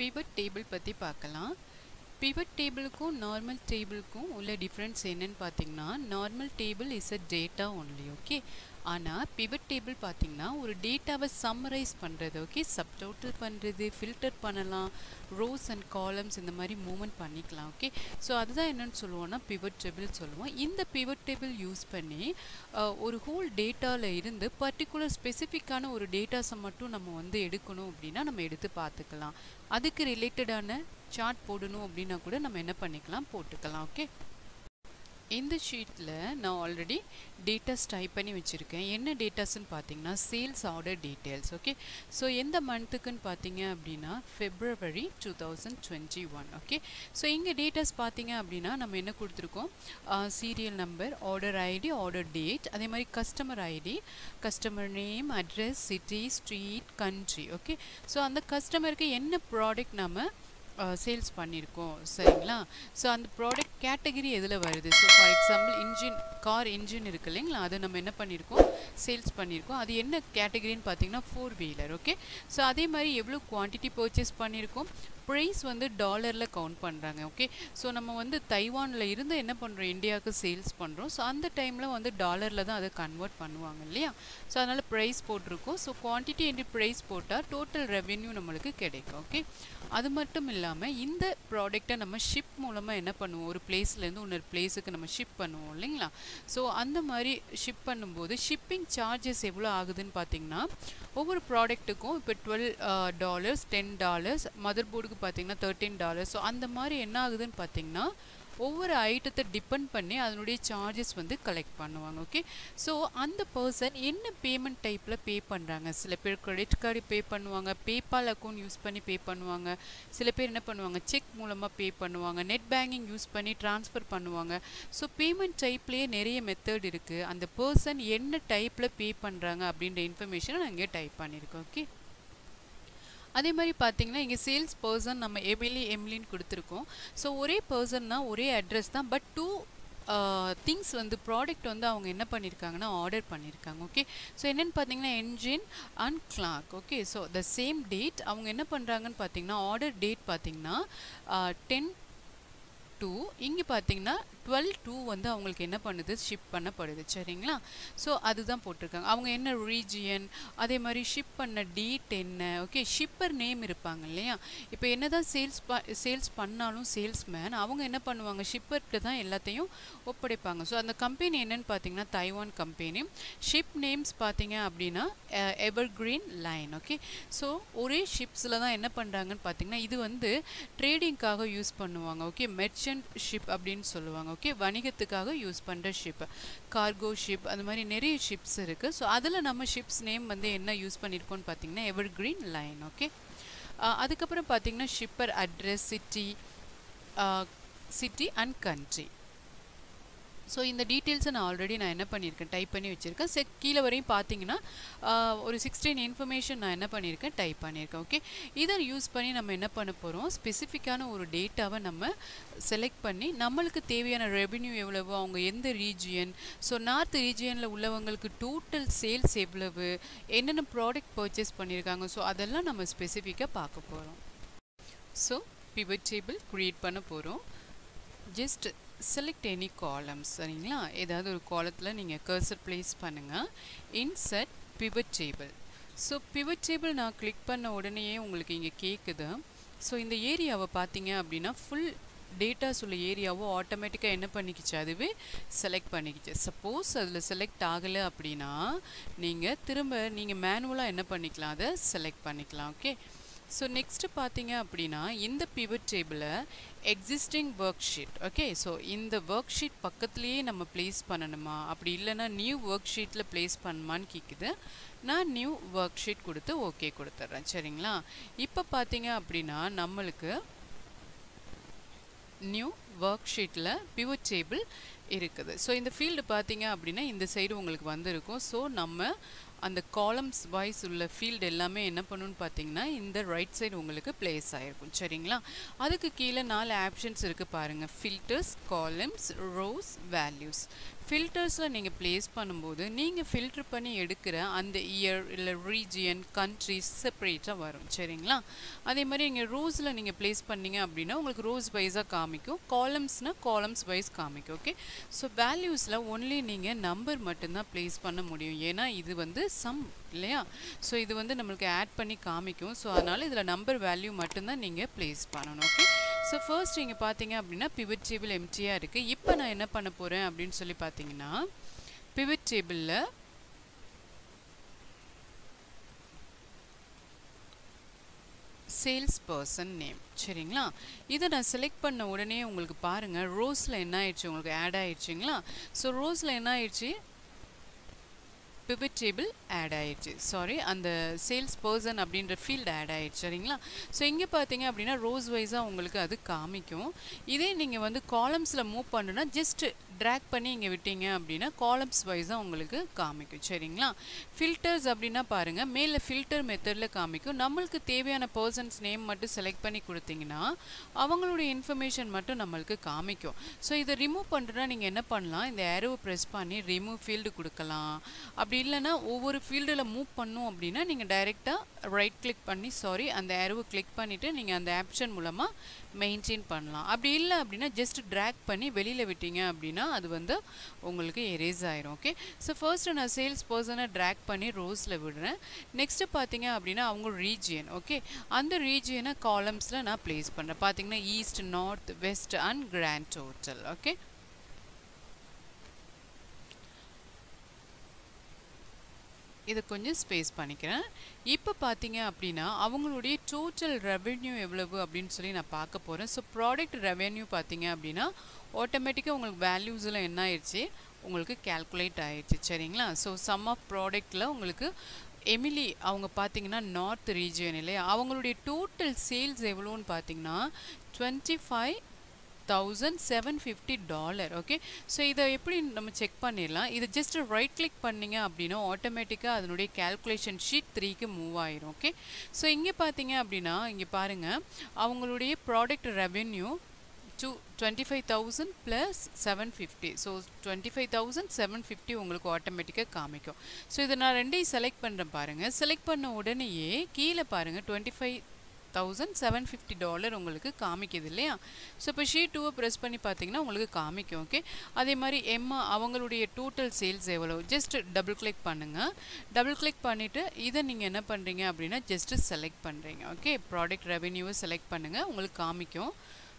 pivot table பற்றி பார்க்கலாம் pivot டேபிளுக்கும் normal டேபிளுக்கும் உள்ள டிஃப்ரென்ஸ் என்னன்னு பார்த்தீங்கன்னா normal table is a data only okay ஆனால் பிவட் டேபிள் பார்த்தீங்கன்னா ஒரு டேட்டாவை சம்மரைஸ் பண்ணுறது ஓகே சப்டோட்டல் பண்ணுறது ஃபில்டர் பண்ணலாம் ரோஸ் அண்ட் காலம்ஸ் இந்த மாதிரி மூவ்மெண்ட் பண்ணிக்கலாம் ஓகே ஸோ அதுதான் என்னன்னு சொல்லுவோம்னா பிவட் டேபிள் சொல்லுவோம் இந்த பிவட் டேபிள் யூஸ் பண்ணி ஒரு ஹோல் டேட்டாவில் இருந்து பர்டிகுலர் ஸ்பெசிஃபிக்கான ஒரு டேட்டாஸை மட்டும் நம்ம வந்து எடுக்கணும் அப்படின்னா நம்ம எடுத்து பார்த்துக்கலாம் அதுக்கு ரிலேட்டடான சார்ட் போடணும் அப்படின்னா கூட நம்ம என்ன பண்ணிக்கலாம் போட்டுக்கலாம் ஓகே இந்த ஷீட்டில் நான் ஆல்ரெடி டேட்டாஸ் டைப் பண்ணி வச்சுருக்கேன் என்ன டேட்டாஸ்ன்னு பார்த்தீங்கன்னா sales order details okay so எந்த மந்த்துக்குன்னு பார்த்தீங்க அப்படின்னா February two thousand twenty one okay so இங்கே டேட்டாஸ் பார்த்தீங்க அப்படின்னா நம்ம என்ன கொடுத்துருக்கோம் serial number order ID order date அதே மாதிரி customer ID customer name address city street country okay so அந்த கஸ்டமருக்கு என்ன ப்ராடக்ட் நம்ம சேல்ஸ் பண்ணியிருக்கோம் சரிங்களா ஸோ அந்த ப்ராடக்ட் கேட்டகரி எதில் வருது so for example engine car engine இருக்கு இல்லைங்களா அதை நம்ம என்ன பண்ணியிருக்கோம் சேல்ஸ் பண்ணியிருக்கோம் அது என்ன கேட்டகரின்னு பார்த்தீங்கன்னா ஃபோர் வீலர் ஓகே ஸோ அதே மாதிரி எவ்வளோ குவான்டிட்டி பர்ச்சேஸ் பண்ணியிருக்கோம் ப்ரைஸ் வந்து டாலரில் கவுண்ட் பண்ணுறாங்க ஓகே ஸோ நம்ம வந்து தைவானில் இருந்து என்ன பண்ணுறோம் இந்தியாவுக்கு சேல்ஸ் பண்ணுறோம் ஸோ அந்த டைமில் வந்து டாலரில் தான் அதை கன்வெர்ட் பண்ணுவாங்க இல்லையா ஸோ அதனால் ப்ரைஸ் போட்டிருக்கோம் ஸோ குவான்டிட்டி என்று ப்ரைஸ் போட்டால் டோட்டல் ரெவென்யூ நம்மளுக்கு கிடைக்கும் ஓகே அது மட்டும் இல்லாமல் இந்த ப்ராடக்டை நம்ம ஷிப் மூலமாக என்ன பண்ணுவோம் ஒரு பிளேஸ்லேருந்து இன்னொரு பிளேஸுக்கு நம்ம ஷிப் பண்ணுவோம் இல்லைங்களா ஸோ அந்த மாதிரி ஷிப் பண்ணும்போது ஷிப்பிங் சார்ஜஸ் எவ்வளோ ஆகுதுன்னு பார்த்தீங்கன்னா ஒவ்வொரு ப்ராடக்ட்டுக்கும் இப்போ twelve dollars ten dollars mother போர்டுக்கு பார்த்தீங்கன்னா தேர்ட்டீன் டாலர்ஸ் ஸோ அந்த மாதிரி என்ன ஆகுதுன்னு பார்த்தீங்கன்னா ஒவ்வொரு ஐட்டத்தை டிபெண்ட் பண்ணி அதனுடைய சார்ஜஸ் வந்து கலெக்ட் பண்ணுவாங்க ஓகே ஸோ அந்த பர்சன் என்ன பேமெண்ட் டைப்பில் பே பண்ணுறாங்க சில பேர் கிரெடிட் கார்டு பே பண்ணுவாங்க பேபால் அக்கௌண்ட் யூஸ் பண்ணி பே பண்ணுவாங்க சில பேர் என்ன பண்ணுவாங்க செக் மூலமாக பே பண்ணுவாங்க நெட் பேங்கிங் யூஸ் பண்ணி ட்ரான்ஸ்ஃபர் பண்ணுவாங்க ஸோ பேமெண்ட் டைப்லேயே நிறைய மெத்தட் இருக்குது அந்த பர்சன் என்ன டைப்பில் பே பண்ணுறாங்க அப்படின்ற இன்ஃபர்மேஷனை நான் இங்கே டைப் பண்ணியிருக்கேன் ஓகே அதே மாதிரி பார்த்தீங்கன்னா இங்கே சேல்ஸ் பர்சன் நம்ம எமிலி எம்லின்னு கொடுத்துருக்கோம் ஸோ ஒரே பர்சன்னா ஒரே அட்ரஸ் தான் பட் டூ திங்ஸ் வந்து ப்ராடக்ட் வந்து அவங்க என்ன பண்ணியிருக்காங்கன்னா ஆர்டர் பண்ணியிருக்காங்க ஓகே ஸோ என்னென்னு பார்த்தீங்கன்னா engine and clock okay so the same date அவங்க என்ன பண்ணுறாங்கன்னு பார்த்தீங்கன்னா ஆர்டர் டேட் பார்த்தீங்கன்னா டென் டூ இங்கே பார்த்தீங்கன்னா டுவெல் டூ வந்து அவங்களுக்கு என்ன பண்ணுது ஷிப் பண்ணப்படுது சரிங்களா ஸோ அதுதான் போட்டிருக்காங்க அவங்க என்ன ரீஜியன் அதே மாதிரி ஷிப் பண்ண டேட் என்ன ஓகே ஷிப்பர் நேம் இருப்பாங்க இல்லையா இப்போ என்ன தான் சேல்ஸ் ப சேல்ஸ் பண்ணாலும் சேல்ஸ்மேன் அவங்க என்ன பண்ணுவாங்க ஷிப்பர்கிட்ட தான் எல்லாத்தையும் ஒப்படைப்பாங்க ஸோ அந்த கம்பெனி என்னன்னு பார்த்தீங்கன்னா தைவான் கம்பெனி ஷிப் நேம்ஸ் பார்த்தீங்க அப்படின்னா Evergreen Line okay so ஒரே ஷிப்ஸில் தான் என்ன பண்ணுறாங்கன்னு பார்த்தீங்கன்னா இது வந்து ட்ரேடிங்காக யூஸ் பண்ணுவாங்க ஓகே மெர்ச்சன்ட் ஷிப் அப்படின்னு சொல்லுவாங்க ஓகே வணிகத்துக்காக யூஸ் பண்ணுற ஷிப் கார்கோ ஷிப் அந்த மாதிரி நிறைய ஷிப்ஸ் இருக்குது ஸோ அதில் நம்ம ஷிப்ஸ் நேம் வந்து என்ன யூஸ் பண்ணியிருக்கோம்னு பார்த்தீங்கன்னா எவர் கிரீன் லைன் ஓகே அதுக்கப்புறம் பார்த்தீங்கன்னா shipper address city city and country so இந்த டீட்டெயில்ஸை நான் ஆல்ரெடி நான் என்ன பண்ணியிருக்கேன் டைப் பண்ணி வச்சுருக்கேன் செக் கீழே வரையும் பார்த்தீங்கன்னா ஒரு சிக்ஸ்டீன் இன்ஃபர்மேஷன் நான் என்ன பண்ணியிருக்கேன் டைப் பண்ணியிருக்கேன் ஓகே இதை யூஸ் பண்ணி நம்ம என்ன பண்ண போகிறோம் ஸ்பெசிஃபிக்கான ஒரு டேட்டாவை நம்ம செலக்ட் பண்ணி நம்மளுக்கு தேவையான ரெவென்யூ எவ்வளவு அவங்க எந்த ரீஜியன் ஸோ நார்த் ரீஜியனில் உள்ளவங்களுக்கு டோட்டல் சேல்ஸ் எவ்வளவு என்னென்ன ப்ராடக்ட் பர்ச்சேஸ் பண்ணியிருக்காங்க ஸோ அதெல்லாம் நம்ம ஸ்பெசிஃபிக்காக பார்க்க போகிறோம் ஸோ பிவட் டேபிள் க்ரியேட் பண்ண போகிறோம் ஜஸ்ட் செலக்ட் எனி காலம்ஸ் சரிங்களா ஏதாவது ஒரு காலத்தில் நீங்கள் கர்சர் ப்ளேஸ் பண்ணுங்கள் insert pivot table so pivot table நான் கிளிக் பண்ண உடனேயே உங்களுக்கு இங்கே கேட்குது ஸோ இந்த ஏரியாவை பார்த்தீங்க அப்படின்னா ஃபுல் டேட்டாஸ் உள்ள ஏரியாவோ ஆட்டோமேட்டிக்காக என்ன பண்ணிக்கிச்சு அதுவே செலக்ட் பண்ணிக்கிச்சு சப்போஸ் அதில் செலக்ட் ஆகலை அப்படின்னா நீங்கள் திரும்ப நீங்கள் மேனுவலாக என்ன பண்ணிக்கலாம் அதை செலக்ட் பண்ணிக்கலாம் ஓகே ஸோ நெக்ஸ்ட்டு பார்த்தீங்க அப்படின்னா இந்த பிவட் டேபிளை existing worksheet okay so இந்த ஒர்க் ஷீட் பக்கத்துலேயே நம்ம ப்ளேஸ் பண்ணணுமா அப்படி இல்லைன்னா நியூ ஒர்க் ஷீட்டில் ப்ளேஸ் பண்ணுமான்னு கேட்குது நான் நியூ ஒர்க் ஷீட் கொடுத்து ஓகே கொடுத்துட்றேன் சரிங்களா இப்போ பார்த்தீங்க அப்படின்னா நம்மளுக்கு நியூ ஒர்க் ஷீட்டில் பிவட் டேபிள் இருக்குது ஸோ இந்த ஃபீல்டு பார்த்தீங்க அப்படின்னா இந்த சைடு உங்களுக்கு வந்திருக்கும் ஸோ நம்ம அந்த காலம்ஸ் வைஸ் உள்ள ஃபீல்டு எல்லாமே என்ன பண்ணுன்னு பார்த்தீங்கன்னா இந்த ரைட் சைடு உங்களுக்கு பிளேஸ் ஆகிருக்கும் சரிங்களா அதுக்கு கீழே நாலு ஆப்ஷன்ஸ் இருக்குது பாருங்கள் ஃபில்டர்ஸ் காலம்ஸ் ரோஸ் வேல்யூஸ் ஃபில்டர்ஸில் நீங்கள் ப்ளேஸ் பண்ணும்போது நீங்கள் ஃபில்ட்ரு பண்ணி எடுக்கிற அந்த இயர் இல்லை ரீஜியன் கண்ட்ரிஸ் செப்பரேட்டாக வரும் சரிங்களா அதே மாதிரி நீங்கள் ரோஸில் நீங்கள் ப்ளேஸ் பண்ணீங்க அப்படின்னா உங்களுக்கு ரோஸ் வைஸாக காமிக்கும் காலம்ஸ்னால் காலம்ஸ் வைஸ் காமிக்கும் ஓகே ஸோ வேல்யூஸில் ஒன்லி நீங்கள் நம்பர் மட்டும்தான் ப்ளேஸ் பண்ண முடியும் ஏன்னா இது வந்து சம் இல்லையா ஸோ இது வந்து நம்மளுக்கு ஆட் பண்ணி காமிக்கும் ஸோ அதனால் இதில் நம்பர் வேல்யூ மட்டும்தான் நீங்கள் ப்ளேஸ் பண்ணணும் ஓகே ஸோ ஃபர்ஸ்ட் நீங்கள் பார்த்தீங்க அப்படின்னா பிவட் டேபிள் எம்டியாக இருக்குது இப்போ நான் என்ன பண்ண போகிறேன் அப்படின்னு சொல்லி பார்த்தீங்கன்னா பிவட் டேபிளில் சேல்ஸ் பர்சன் நேம் சரிங்களா இதை நான் செலக்ட் பண்ண உடனே உங்களுக்கு பாருங்கள் ரோஸில் என்ன ஆயிடுச்சு உங்களுக்கு ஆட் ஆயிடுச்சுங்களா ஸோ ரோஸில் என்ன ஆயிடுச்சு பிபிட் டேபிள் ஆட் ஆயிடுச்சு சாரி அந்த சேல்ஸ் பர்சன் அப்படின்ற ஃபீல்டு ஆட் ஆயிடுச்சு சரிங்களா ஸோ இங்கே பார்த்தீங்க அப்படின்னா ரோஸ் வைஸாக உங்களுக்கு அது காமிக்கும் இதே நீங்கள் வந்து காலம்ஸில் மூவ் பண்ணுனா ஜஸ்ட் ட்ராக் பண்ணி இங்கே விட்டீங்க அப்படின்னா காலம்ஸ் வைஸாக உங்களுக்கு காமிக்கும் சரிங்களா ஃபில்டர்ஸ் அப்படின்னா பாருங்கள் மேலே ஃபில்டர் மெத்தடில் காமிக்கும் நம்மளுக்கு தேவையான பர்சன்ஸ் நேம் மட்டும் செலக்ட் பண்ணி கொடுத்தீங்கன்னா அவங்களுடைய இன்ஃபர்மேஷன் மட்டும் நம்மளுக்கு காமிக்கும் ஸோ இதை ரிமூவ் பண்ணுறதுனா நீங்கள் என்ன பண்ணலாம் இந்த ஏரோவை ப்ரெஸ் பண்ணி ரிமூவ் ஃபீல்டு கொடுக்கலாம் அப்படி இல்லைன்னா ஒவ்வொரு ஃபீல்டில் மூவ் பண்ணும் அப்படின்னா நீங்கள் டைரெக்டாக ரைட் கிளிக் பண்ணி சாரி அந்த ஏரோவை கிளிக் பண்ணிவிட்டு நீங்கள் அந்த ஆப்ஷன் மூலமாக மெயின்டைன் பண்ணலாம் அப்படி இல்லை அப்படின்னா ஜஸ்ட் ட்ராக் பண்ணி வெளியில் விட்டீங்க அப்படின்னா அது வந்து உங்களுக்கு எரேஸ் ஆயிரும் ஓகே ஸோ ஃபர்ஸ்ட் நான் சேல்ஸ் பர்சனை ட்ராக் பண்ணி ரோஸில் விடுறேன் நெக்ஸ்ட்டு பார்த்தீங்க அப்படின்னா அவங்க ரீஜியன் ஓகே அந்த ரீஜியனை காலம்ஸில் நான் ப்ளேஸ் பண்ணுறேன் பார்த்தீங்கன்னா east north west and grand total okay இதை கொஞ்சம் ஸ்பேஸ் பண்ணிக்கிறேன் இப்போ பார்த்தீங்க அப்படின்னா அவங்களுடைய டோட்டல் ரெவென்யூ எவ்வளவு அப்படின்னு சொல்லி நான் பார்க்க போகிறேன் ஸோ ப்ராடக்ட் ரெவென்யூ பார்த்தீங்க அப்படின்னா ஆட்டோமேட்டிக்காக உங்களுக்கு வேல்யூஸில் என்ன ஆயிடுச்சு உங்களுக்கு கேல்குலேட் ஆயிடுச்சு சரிங்களா ஸோ சம் ஆஃப் ப்ராடக்டில் உங்களுக்கு எமிலி அவங்க பார்த்தீங்கன்னா நார்த் ரீஜியன் இல்லையா அவங்களுடைய டோட்டல் சேல்ஸ் எவ்வளோன்னு பார்த்தீங்கன்னா twenty five thousand seven fifty dollar okay so இதை எப்படி நம்ம செக் பண்ணிடலாம் இது ஜஸ்ட் ரைட் கிளிக் பண்ணிங்க அப்படின்னா ஆட்டோமேட்டிக்காக அதனுடைய கேல்குலேஷன் ஷீட் த்ரீக்கு மூவ் ஆயிரும் ஓகே ஸோ இங்கே பார்த்தீங்க அப்படின்னா இங்கே பாருங்கள் அவங்களுடைய product revenue to twenty five thousand plus seven fifty so twenty five thousand seven fifty உங்களுக்கு ஆட்டோமேட்டிக்காக காமிக்கும் ஸோ இதை நான் ரெண்டையும் செலக்ட் பண்ணுறேன் பாருங்கள் செலக்ட் பண்ண உடனேயே கீழே பாருங்கள் twenty five thousand seven fifty dollar உங்களுக்கு காமிக்குது இல்லையா ஸோ இப்போ ஷீட் டூவை ப்ரெஸ் பண்ணி பார்த்தீங்கன்னா உங்களுக்கு காமிக்கும் ஓகே அதே மாதிரி எம்மா அவங்களுடைய டோட்டல் சேல்ஸ் எவ்வளோ ஜஸ்ட் டபுள் கிளிக் பண்ணுங்கள் டபுள் கிளிக் பண்ணிவிட்டு இதை நீங்கள் என்ன பண்ணுறீங்க அப்படின்னா ஜஸ்ட்டு செலக்ட் பண்ணுறீங்க ஓகே ப்ராடக்ட் ரெவென்யூவை செலக்ட் பண்ணுங்கள் உங்களுக்கு காமிக்கும்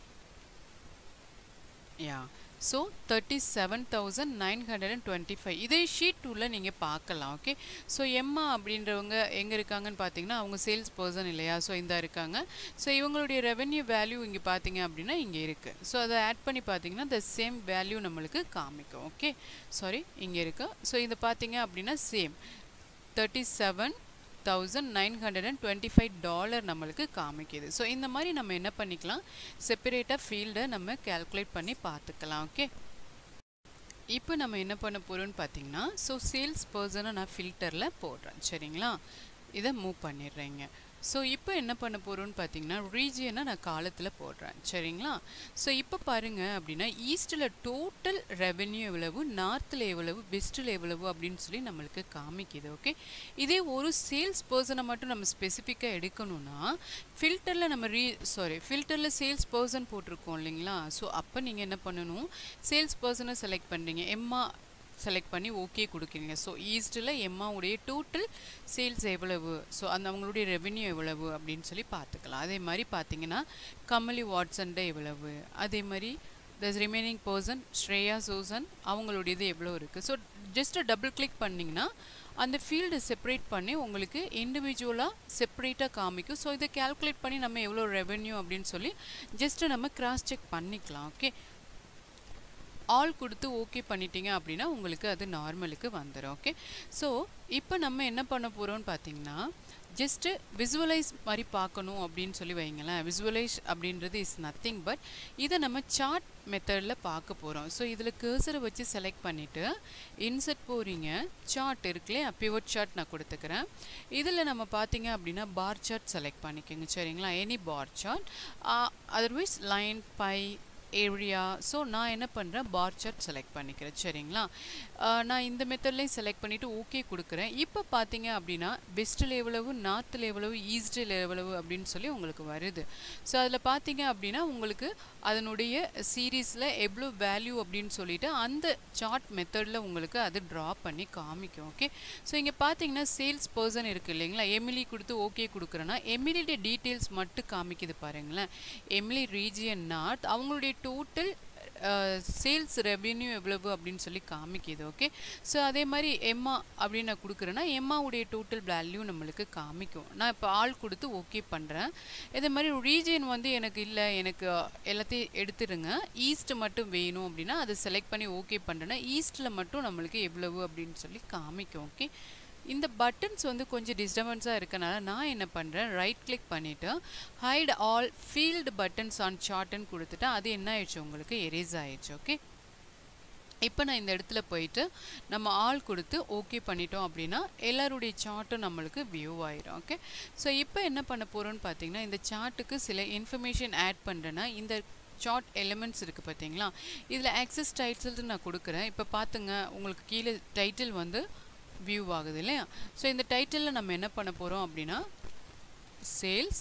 yeah so thirty seven thousand nine hundred and twenty five இதே ஷீட் டூவில் நீங்கள் பார்க்கலாம் ஓகே ஸோ எம்மா அப்படின்றவங்க எங்கே இருக்காங்கன்னு பார்த்தீங்கன்னா அவங்க சேல்ஸ் பர்சன் இல்லையா ஸோ இந்த இருக்காங்க ஸோ இவங்களுடைய ரெவென்யூ வேல்யூ இங்கே பார்த்தீங்க அப்படின்னா இங்கே இருக்குது ஸோ அதை ஆட் பண்ணி பார்த்தீங்கன்னா த சேம் வேல்யூ நம்மளுக்கு காமிக்கும் ஓகே சாரி இங்கே இருக்குது ஸோ இது பார்த்தீங்க அப்படின்னா same thirty seven thousand nine hundred and twenty five dollar நம்மளுக்கு காமிக்குது ஸோ இந்த மாதிரி நம்ம என்ன பண்ணிக்கலாம் செப்பரேட்டாக ஃபீல்டை நம்ம கேல்குலேட் பண்ணி பார்த்துக்கலாம் ஓகே இப்போ நம்ம என்ன பண்ண போகிறோம்னு பார்த்தீங்கன்னா ஸோ சேல்ஸ் பர்சனை நான் ஃபில்டரில் போடுறேன் சரிங்களா இதை மூவ் பண்ணிடுறேங்க ஸோ இப்போ என்ன பண்ண போகிறோம்னு பார்த்தீங்கன்னா ரீஜியனை நான் காலத்தில் போடுறேன் சரிங்களா ஸோ இப்போ பாருங்கள் அப்படின்னா ஈஸ்ட்டில் டோட்டல் ரெவென்யூ எவ்வளவு நார்த்தில் எவ்வளவு வெஸ்ட்டில் எவ்வளவு அப்படின்னு சொல்லி நம்மளுக்கு காமிக்குது ஓகே இதே ஒரு சேல்ஸ் பர்சனை மட்டும் நம்ம ஸ்பெசிஃபிக்காக எடுக்கணும்னா ஃபில்டரில் நம்ம ரீ சாரி ஃபில்டரில் சேல்ஸ் பர்சன் போட்டிருக்கோம் இல்லைங்களா ஸோ அப்போ நீங்கள் என்ன பண்ணணும் சேல்ஸ் பர்சனை செலக்ட் பண்ணுறீங்க எம்மா செலக்ட் பண்ணி ஓகே கொடுக்குறீங்க ஸோ ஈஸ்ட்டில் எம்மாவுடைய டோட்டல் சேல்ஸ் எவ்வளவு ஸோ அந்த அவங்களுடைய ரெவென்யூ எவ்வளவு அப்படின்னு சொல்லி பார்த்துக்கலாம் அதே மாதிரி பார்த்தீங்கன்னா கமலி வாட்ஸன்ட எவ்வளவு அதே மாதிரி the remaining person Shreya Susan அவங்களுடையது எவ்வளோ இருக்குது ஸோ ஜஸ்ட் டபுள் கிளிக் பண்ணிங்கன்னா அந்த ஃபீல்டு செப்பரேட் பண்ணி உங்களுக்கு இண்டிவிஜுவலாக செப்பரேட்டாக காமிக்கும் ஸோ இதை கேல்குலேட் பண்ணி நம்ம எவ்வளோ ரெவென்யூ அப்படின்னு சொல்லி ஜஸ்ட்டு நம்ம கிராஸ் செக் பண்ணிக்கலாம் ஓகே ஆல் கொடுத்து ஓகே பண்ணிட்டீங்க அப்படின்னா உங்களுக்கு அது நார்மலுக்கு வந்துடும் ஓகே ஸோ இப்போ நம்ம என்ன பண்ண போகிறோம்னு பார்த்தீங்கன்னா ஜஸ்ட்டு விசுவலைஸ் மாதிரி பார்க்கணும் அப்படின்னு சொல்லி வைங்களேன் விசுவலைஸ் அப்படின்றது இஸ் நத்திங் பட் இதை நம்ம சார்ட் மெத்தடில் பார்க்க போகிறோம் ஸோ இதில் கேர்சரை வச்சு செலக்ட் பண்ணிவிட்டு இன்செர்ட் போகிறீங்க சார்ட் இருக்குல்லே பிவட் சார்ட் நான் கொடுத்துக்கிறேன் இதில் நம்ம பார்த்தீங்க அப்படின்னா பார் சார்ட் செலக்ட் பண்ணிக்கோங்க சரிங்களா any bar chart otherwise line pie area so நான் என்ன பண்ணுறேன் பார் சார்ட் செலக்ட் பண்ணிக்கிறேன் சரிங்களா ஆஹ் நான் இந்த மெத்தட்லேயும் செலக்ட் பண்ணிவிட்டு ஓகே கொடுக்குறேன் இப்போ பார்த்தீங்க அப்படின்னா வெஸ்ட்டில் எவ்வளவு நார்த்தில் எவ்வளவு ஈஸ்டில் எவ்வளவு அப்படின்னு சொல்லி உங்களுக்கு வருது ஸோ அதில் பார்த்தீங்க அப்படின்னா உங்களுக்கு அதனுடைய சீரீஸில் எவ்வளோ வேல்யூ அப்படின்னு சொல்லிட்டு அந்த சார்ட் மெத்தடில் உங்களுக்கு அது ட்ரா பண்ணி காமிக்கும் ஓகே ஸோ இங்கே பார்த்தீங்கன்னா சேல்ஸ் பர்சன் இருக்குது இல்லைங்களா எமிலி கொடுத்து ஓகே கொடுக்குறேன்னா எமிலியோட டீட்டெயில்ஸ் மட்டும் காமிக்குது பாருங்களேன் எமிலி ரீஜியன் நார்த் அவங்களுடைய டோட்டல் சேல்ஸ் ரெவென்யூ எவ்வளவு அப்படின்னு சொல்லி காமிக்குது ஓகே ஸோ அதே மாதிரி எம்மா அப்படின்னு நான் கொடுக்குறேன்னா எம்மாவுடைய டோட்டல் வேல்யூ நம்மளுக்கு காமிக்கும் நான் இப்போ ஆள் கொடுத்து ஓகே பண்ணுறேன் இதே மாதிரி ரீஜியன் வந்து எனக்கு இல்லை எனக்கு எல்லாத்தையும் எடுத்துடுங்க ஈஸ்ட் மட்டும் வேணும் அப்படின்னா அதை செலக்ட் பண்ணி ஓகே பண்ணுறேன்னா ஈஸ்ட்டில் மட்டும் நம்மளுக்கு எவ்வளவு அப்படின்னு சொல்லி காமிக்கும் ஓகே இந்த பட்டன்ஸ் வந்து கொஞ்சம் டிஸ்டர்பன்ஸாக இருக்கனால நான் என்ன பண்ணுறேன் ரைட் கிளிக் பண்ணிவிட்டு hide all field buttons on சார்ட்னு கொடுத்துட்டு அது என்ன ஆயிடுச்சு உங்களுக்கு எரேஸ் ஆயிடுச்சு ஓகே இப்போ நான் இந்த இடத்துல போயிட்டு நம்ம ஆள் கொடுத்து ஓகே பண்ணிட்டோம் அப்படின்னா எல்லாருடைய சார்ட்டும் நம்மளுக்கு வியூ ஆயிரும் ஓகே ஸோ இப்போ என்ன பண்ண போகிறோம்னு பார்த்தீங்கன்னா இந்த சார்ட்டுக்கு சில இன்ஃபர்மேஷன் ஆட் பண்ணுறேன்னா இந்த சார்ட் எலிமெண்ட்ஸ் இருக்குது பார்த்தீங்களா இதில் ஆக்சஸ் டைட்டில்ஸ் நான் கொடுக்குறேன் இப்போ பார்த்துங்க உங்களுக்கு கீழே டைட்டில் வந்து வியூ ஆகுது இல்லையா ஸோ இந்த டைட்டிலில் நம்ம என்ன பண்ண போகிறோம் அப்படின்னா சேல்ஸ்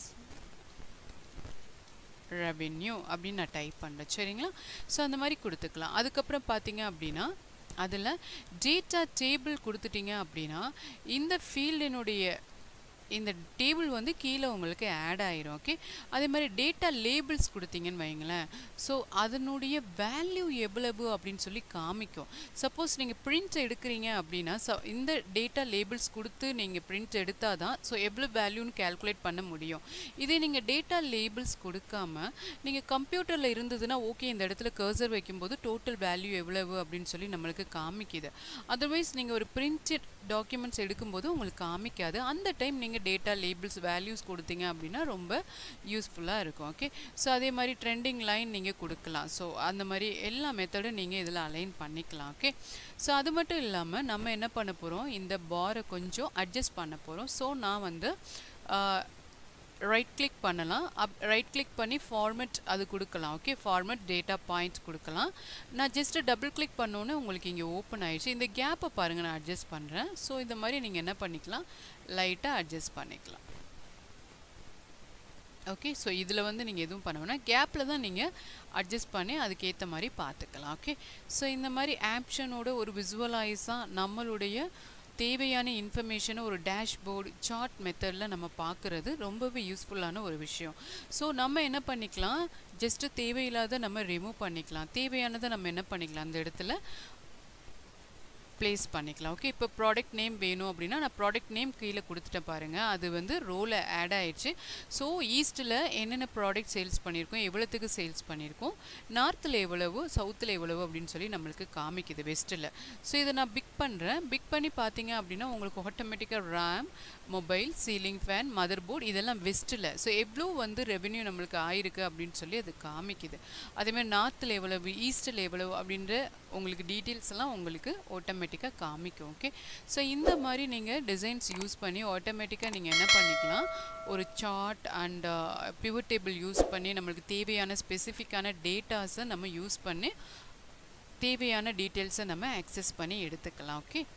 ரெவென்யூ அப்படின்னு நான் டைப் பண்ணுறேன் சரிங்களா ஸோ அந்த மாதிரி கொடுத்துக்கலாம் அதுக்கப்புறம் பார்த்தீங்க அப்படின்னா அதில் டேட்டா டேபிள் கொடுத்துட்டீங்க அப்படின்னா இந்த ஃபீல்டினுடைய இந்த டேபிள் வந்து கீழே உங்களுக்கு ஆட் ஆயிரும் ஓகே அதே மாதிரி டேட்டா லேபிள்ஸ் கொடுத்தீங்கன்னு வைங்களேன் ஸோ அதனுடைய வேல்யூ எவ்வளவு அப்படின்னு சொல்லி காமிக்கும் சப்போஸ் நீங்கள் பிரிண்ட் எடுக்கிறீங்க அப்படின்னா ஸோ இந்த டேட்டா லேபிள்ஸ் கொடுத்து நீங்கள் பிரிண்ட் எடுத்தால் தான் ஸோ எவ்வளோ வேல்யூன்னு கேல்குலேட் பண்ண முடியும் இதே நீங்கள் டேட்டா லேபிள்ஸ் கொடுக்காம நீங்கள் கம்ப்யூட்டரில் இருந்ததுன்னா ஓகே இந்த இடத்துல கர்சர் வைக்கும்போது டோட்டல் வேல்யூ எவ்வளவு அப்படின்னு சொல்லி நம்மளுக்கு காமிக்குது அதர்வைஸ் நீங்கள் ஒரு பிரிண்டட் டாக்குமெண்ட்ஸ் எடுக்கும்போது உங்களுக்கு காமிக்காது அந்த டைம் நீங்கள் டேட்டா லேபிள்ஸ் வேல்யூஸ் கொடுத்தீங்க அப்படின்னா ரொம்ப யூஸ்ஃபுல்லாக இருக்கும் ஓகே ஸோ அதே மாதிரி ட்ரெண்டிங் லைன் நீங்கள் கொடுக்கலாம் ஸோ அந்த மாதிரி எல்லா மெத்தடும் நீங்கள் இதில் அலைன் பண்ணிக்கலாம் ஓகே ஸோ அது மட்டும் இல்லாமல் நம்ம என்ன பண்ண போகிறோம் இந்த பாரை கொஞ்சம் அட்ஜஸ்ட் பண்ண போகிறோம் ஸோ நான் வந்து ரைட் கிளிக் பண்ணலாம் அப் ரைட் கிளிக் பண்ணி ஃபார்மெட் அது கொடுக்கலாம் ஓகே ஃபார்மெட் டேட்டா பாயிண்ட் கொடுக்கலாம் நான் ஜஸ்ட்டு டபுள் கிளிக் பண்ணோன்னே உங்களுக்கு இங்கே ஓப்பன் ஆயிடுச்சு இந்த கேப்பை பாருங்கள் நான் அட்ஜஸ்ட் பண்ணுறேன் ஸோ இந்த மாதிரி நீங்கள் என்ன பண்ணிக்கலாம் லைட்டாக அட்ஜஸ்ட் பண்ணிக்கலாம் ஓகே ஸோ இதில் வந்து நீங்கள் எதுவும் பண்ண வேணாம் கேப்பில் தான் நீங்கள் அட்ஜஸ்ட் பண்ணி அதுக்கேற்ற மாதிரி பார்த்துக்கலாம் ஓகே ஸோ இந்த மாதிரி ஆப்ஷனோட ஒரு விசுவலைஸாக நம்மளுடைய தேவையான இன்ஃபர்மேஷனை ஒரு டேஷ்போர்டு சார்ட் மெத்தடில் நம்ம பார்க்குறது ரொம்பவே யூஸ்ஃபுல்லான ஒரு விஷயம் ஸோ நம்ம என்ன பண்ணிக்கலாம் ஜஸ்ட்டு தேவையில்லாத நம்ம ரிமூவ் பண்ணிக்கலாம் தேவையானதை நம்ம என்ன பண்ணிக்கலாம் அந்த இடத்துல ப்ளேஸ் பண்ணிக்கலாம் ஓகே இப்போ ப்ராடக்ட் நேம் வேணும் அப்படின்னா நான் ப்ராடக்ட் நேம் கீழே கொடுத்துட்டேன் பாருங்கள் அது வந்து ரோவில் ஆட் ஆயிடுச்சு ஸோ ஈஸ்ட்டில் என்னென்ன ப்ராடக்ட் சேல்ஸ் பண்ணியிருக்கோம் எவ்வளோத்துக்கு சேல்ஸ் பண்ணியிருக்கோம் நார்த்தில் எவ்வளவு சவுத்தில் எவ்வளவு அப்படின்னு சொல்லி நம்மளுக்கு காமிக்குது வெஸ்ட்டில் ஸோ இதை நான் பிக் பண்ணுறேன் பிக் பண்ணி பார்த்தீங்க அப்படின்னா உங்களுக்கு ஆட்டோமேட்டிக்காக RAM mobile ceiling fan motherboard இதெல்லாம் வெஸ்ட்டில் ஸோ எவ்வளோ வந்து ரெவென்யூ நம்மளுக்கு ஆயிருக்கு அப்படின்னு சொல்லி அது காமிக்குது அதேமாதிரி நார்த்தில் எவ்வளவு ஈஸ்ட்டில் எவ்வளவு அப்படின்ற உங்களுக்கு டீட்டெயில்ஸ் எல்லாம் உங்களுக்கு ஆட்டோமேட்டிக்காக காமிக்கும் ஓகே ஸோ இந்த மாதிரி நீங்கள் டிசைன்ஸ் யூஸ் பண்ணி ஆட்டோமேட்டிக்காக நீங்கள் என்ன பண்ணிக்கலாம் ஒரு chart and pivot table use பண்ணி நம்மளுக்கு தேவையான ஸ்பெசிஃபிக்கான டேட்டாஸை நம்ம யூஸ் பண்ணி தேவையான டீட்டெயில்ஸை நம்ம ஆக்சஸ் பண்ணி எடுத்துக்கலாம் ஓகே